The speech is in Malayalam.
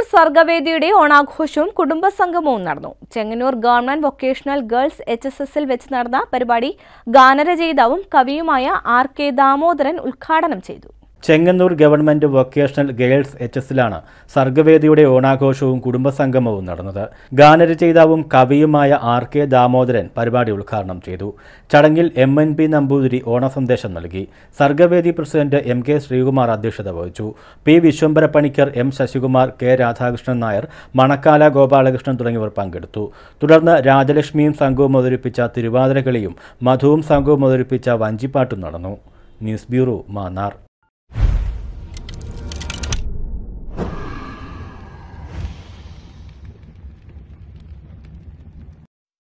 സർഗവേദിയുടെ ഓണാഘോഷവും കുടുംബസംഗമവും നടന്നു Chengannur government vocational girls H S എസിൽ വെച്ച് നടന്ന പരിപാടി ഗാനരചയിതാവും കവിയുമായ ആർ കെ ദാമോദരൻ ഉദ്ഘാടനം ചെയ്തു Chengannur government vocational girls H എസിലാണ് സർഗവേദിയുടെ ഓണാഘോഷവും കുടുംബസംഗമവും നടന്നത് ഗാനരചയിതാവും കവിയുമായ ആർ കെ ദാമോദരൻ പരിപാടി ഉദ്ഘാടനം ചെയ്തു ചടങ്ങിൽ എം എൻ പി നമ്പൂതിരി ഓണസന്ദേശം നൽകി Sargavedi president M K Sreekumar അധ്യക്ഷത വഹിച്ചു P Vishwambhara Panicker M Sasikumar K Radhakrishnan Nair Manakkala Gopalakrishnan തുടങ്ങിയവർ പങ്കെടുത്തു തുടർന്ന് രാജലക്ഷ്മിയും സംഘവും അവതരിപ്പിച്ച തിരുവാതിരകളിയും മധുവും സംഘവും അവതരിപ്പിച്ച വഞ്ചിപ്പാട്ടും നടന്നു ന്യൂസ് ബ്യൂറോ മാന്നാർ